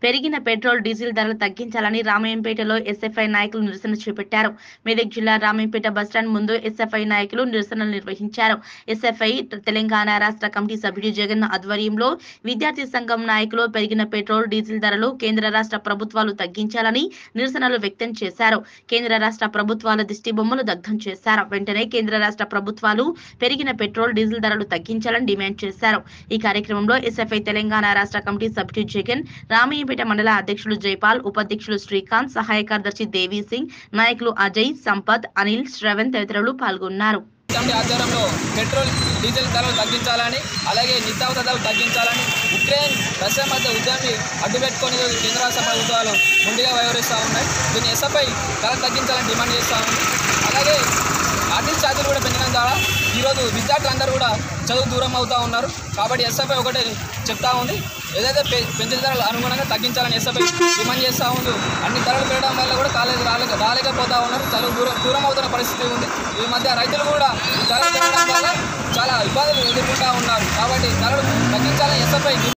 పెరిగిన petrol diesel ధరలు తగ్గించాలని రామాయంపేటలో ఎస్ఎఫ్ఐ నాయకులు నిరసన చేపట్టారు మెదక్ జిల్లా రామాయంపేట బస్టాండ్ ముందు ఎస్ఎఫ్ఐ నాయకులు నిరసనలు నిర్వహించారు ఎస్ఎఫ్ఐ తెలంగాణ రాష్ట్ర కమిటీ సభ్యుడు జగన్ ఆధ్వర్యంలో విద్యార్థి సంఘం నాయకులు పెరిగిన పెట్రోల్ డీజిల్ ధరలు కేంద్ర రాష్ట్ర ప్రభుత్వాలు తగ్గించాలని నిరసనలు వ్యక్తం చేశారు కేంద్ర రాష్ట్ర ప్రభుత్వాల దిష్టి బొమ్మలు దగ్ధం చేశారు వెంటనే కేంద్ర రాష్ట్ర ప్రభుత్వాలు పెరిగిన పెట్రోల్ డీజిల్ ధరలు తగ్గించాలని డిమాండ్ చేశారు ఈ కార్యక్రమంలో ఎస్ఎఫ్ఐ తెలంగాణ రాష్ట్ర కమిటీ సభ్యుడు జగన్ రామయ్యపేట మండల అధ్యక్షులు జైపాల్ ఉపాధ్యక్షులు శ్రీకాంత్ సహాయ కార్యదర్శి దేవీ సింగ్ నాయకులు అజయ్ సంపత్ అనిల్ శ్రవణ్ తదితరులు పాల్గొన్నారు కమిటీ ఆధ్వర్యంలో పెట్రోల్ డీజిల్ ధరలు తగ్గించాలని అలాగే నిత్యావసర ధరలు తగ్గించాలని ఉక్రెయిన్ రష్యా మధ్య యుద్ధాన్ని అడ్డుపెట్టుకొని ఈరోజు కేంద్ర రాష్ట్ర ప్రభుత్వాలు ముందుగా వ్యవహరిస్తూ ఉన్నాయి దీన్ని ఎస్ఎఫ్ఐ ధరలు తగ్గించాలని డిమాండ్ చేస్తూ ఉంది అలాగే ఆర్థిక ఛార్జీలు కూడా పెంచడం ద్వారా ఈరోజు విద్యార్థులందరూ కూడా చదువు దూరం అవుతూ ఉన్నారు కాబట్టి ఎస్ఎఫ్ఐ ఒకటే చెప్తా ఉంది ఏదైతే పె- పెంచిన ధరలు అనుగుణంగా తగ్గించాలని ఎస్ఎఫ్ఐ డిమాండ్ చేస్తూ ఉంది అన్ని ధరలు పెరగడం వల్ల కూడా కాలేజీ రాలేక రాలేకపోతా ఉన్నారు చదువు దూరం దూరం అవుతున్న పరిస్థితి ఉంది ఈ మధ్య రైతులు కూడా ఈ ధరలు పెరగడం వల్ల చాలా ఇబ్బందులు ఎదుర్కొంటూ ఉన్నారు కాబట్టి ధరలు తగ్గించాలని ఎస్ఎఫ్ఐ